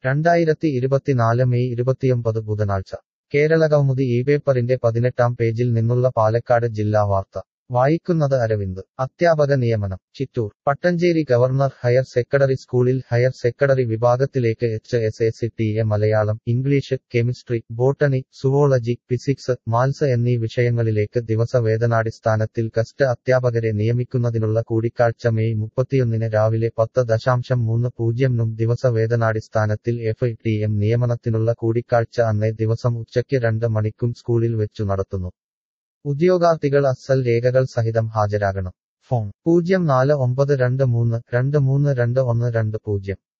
രണ്ടായിരത്തി ഇരുപത്തിനാല് മെയ് ഇരുപത്തിയൊമ്പത് ബുധനാഴ്ച കേരളകൗമുദി ഈ പേപ്പറിന്റെ പതിനെട്ടാം പേജിൽ നിന്നുള്ള പാലക്കാട് ജില്ലാ വാർത്ത വായിക്കുന്നത് അരവിന്ദ് അധ്യാപക നിയമനം Chittur Pattancheri government higher secondary സ്കൂളിൽ ഹയർ സെക്കൻഡറി വിഭാഗത്തിലേക്ക് H S A C T A Malayalam English chemistry botany zoology physics maths എന്നീ വിഷയങ്ങളിലേക്ക് ദിവസവേതനാടിസ്ഥാനത്തിൽ ഗസ്റ്റ് അധ്യാപകരെ നിയമിക്കുന്നതിനുള്ള കൂടിക്കാഴ്ച മെയ് മുപ്പത്തിയൊന്നിന് രാവിലെ പത്ത് ദശാംശം മൂന്ന് പൂജ്യംനും ദിവസവേതനാടിസ്ഥാനത്തിൽ എഫ് ടി എം നിയമനത്തിനുള്ള കൂടിക്കാഴ്ച അന്നേ ദിവസം ഉച്ചയ്ക്ക് രണ്ട് മണിക്കും സ്കൂളിൽ വെച്ചു നടത്തുന്നു ഉദ്യോഗാർത്ഥികൾ അസൽ രേഖകൾ സഹിതം ഹാജരാകണം ഫോൺ പൂജ്യം നാല് ഒമ്പത് രണ്ട് മൂന്ന് രണ്ട് മൂന്ന് രണ്ട് ഒന്ന് രണ്ട് പൂജ്യം